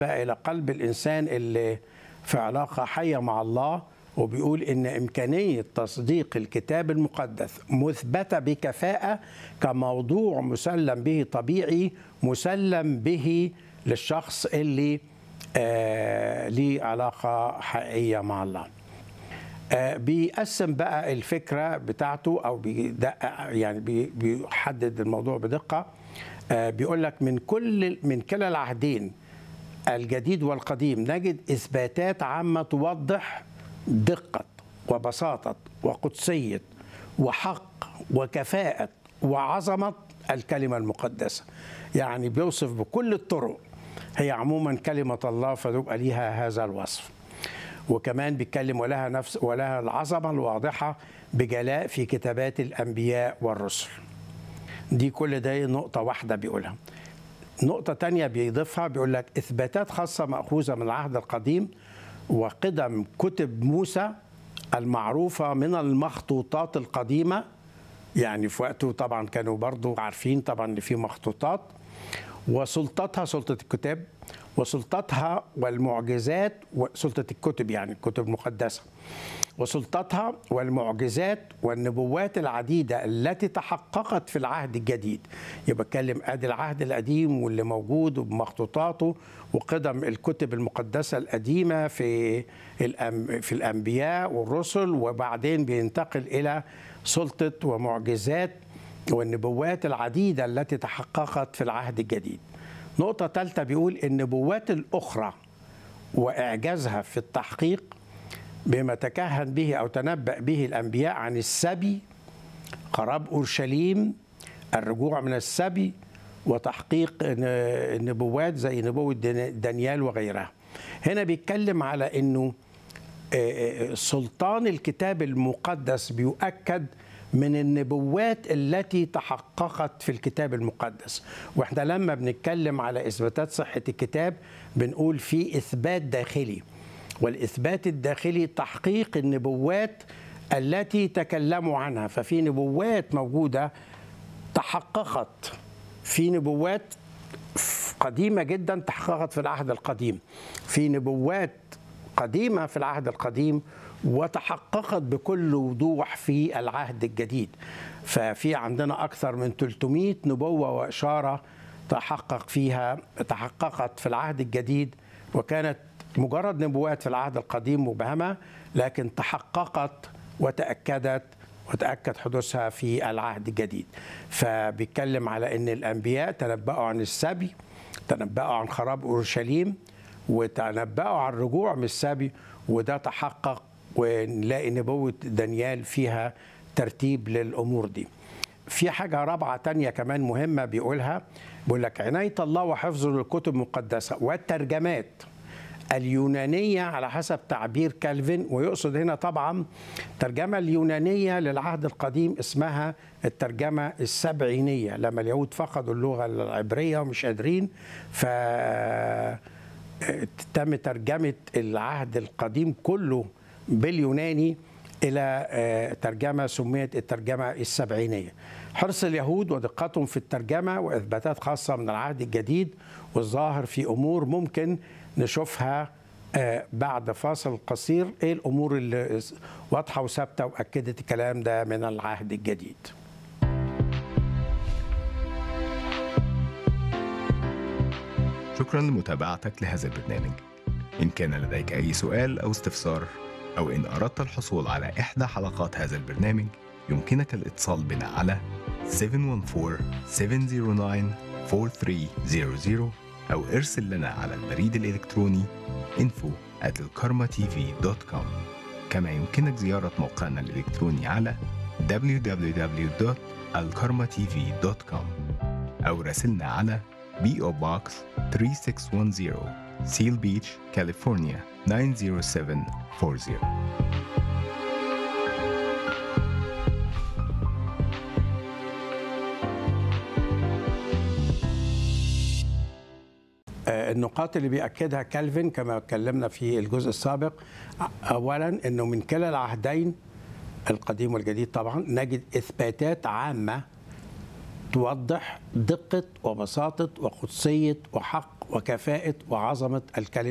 إلى قلب الإنسان اللي في علاقة حية مع الله وبيقول إن إمكانية تصديق الكتاب المقدس مثبتة بكفاءة كموضوع مسلم به طبيعي مسلم به للشخص اللي آه ليه علاقة حقيقية مع الله آه بيقسم بقى الفكرة بتاعته أو بيدقق يعني بي- بيحدد الموضوع بدقة آه بيقول لك من كل من كلا العهدين الجديد والقديم نجد إثباتات عامة توضح دقة وبساطة وقدسية وحق وكفاءة وعظمة الكلمة المقدسة يعني بيوصف بكل الطرق هي عموما كلمة الله فيبقى ليها هذا الوصف وكمان بيتكلم ولها نفس ولها العظمة الواضحة بجلاء في كتابات الأنبياء والرسل دي كل ده نقطة واحدة بيقولها نقطة تانية بيضيفها بيقول لك إثباتات خاصة مأخوذة من العهد القديم وقدم كتب موسى المعروفة من المخطوطات القديمة يعني في وقته طبعا كانوا برضو عارفين طبعا ان في مخطوطات وسلطتها سلطة الكتاب وسلطتها والمعجزات وسلطة الكتب يعني الكتب المقدسة وسلطتها والمعجزات والنبوات العديدة التي تحققت في العهد الجديد يبقى اتكلم ادي العهد القديم واللي موجود وبمخطوطاته وقدم الكتب المقدسة القديمة في الأم في الأنبياء والرسل وبعدين بينتقل إلى سلطة ومعجزات والنبوات العديدة التي تحققت في العهد الجديد نقطة ثالثة بيقول النبوات الأخرى وإعجازها في التحقيق بما تكهن به أو تنبأ به الأنبياء عن السبي خراب أورشليم الرجوع من السبي وتحقيق النبوات زي نبوة دانيال وغيرها هنا بيتكلم على أنه سلطان الكتاب المقدس بيؤكد من النبوات التي تحققت في الكتاب المقدس واحنا لما بنتكلم على اثباتات صحه الكتاب بنقول في اثبات داخلي والاثبات الداخلي تحقيق النبوات التي تكلموا عنها ففي نبوات موجوده تحققت في نبوات قديمه جدا تحققت في العهد القديم في نبوات قديمه في العهد القديم وتحققت بكل وضوح في العهد الجديد ففي عندنا أكثر من 300 نبوة وإشارة تحقق فيها تحققت في العهد الجديد وكانت مجرد نبوات في العهد القديم مبهمة لكن تحققت وتأكدت وتأكد حدوثها في العهد الجديد فبيتكلم على أن الأنبياء تنبأوا عن السبي تنبأوا عن خراب أورشليم وتنبأوا عن الرجوع من السبي وده تحقق ونلاقي نبوة دانيال فيها ترتيب للأمور دي في حاجة رابعة تانية كمان مهمة بيقولها بيقول لك عناية الله وحفظه للكتب المقدسة والترجمات اليونانية على حسب تعبير كالفين ويقصد هنا طبعا الترجمة اليونانية للعهد القديم اسمها الترجمة السبعينية لما اليهود فقدوا اللغة العبرية ومش قادرين ف تم ترجمة العهد القديم كله باليوناني إلى ترجمة سميت الترجمة السبعينية حرص اليهود ودقتهم في الترجمة وإثباتات خاصة من العهد الجديد والظاهر في أمور ممكن نشوفها بعد فاصل قصير إيه الأمور اللي واضحة وثابتة وأكدت الكلام ده من العهد الجديد شكرا لمتابعتك لهذا البرنامج إن كان لديك أي سؤال أو استفسار أو إن أردت الحصول على إحدى حلقات هذا البرنامج يمكنك الاتصال بنا على 714-709-4300 أو ارسل لنا على البريد الإلكتروني info at الكارما-tv.com كما يمكنك زيارة موقعنا الإلكتروني على www.alkarmatv.com أو راسلنا على PO Box 3610 Seal Beach, California 90740 النقاط اللي بيأكدها كالفين كما اتكلمنا في الجزء السابق أولا أنه من كلا العهدين القديم والجديد طبعا نجد إثباتات عامة توضح دقة وبساطة وقدسية وحق وكفاءة وعظمة الكلمة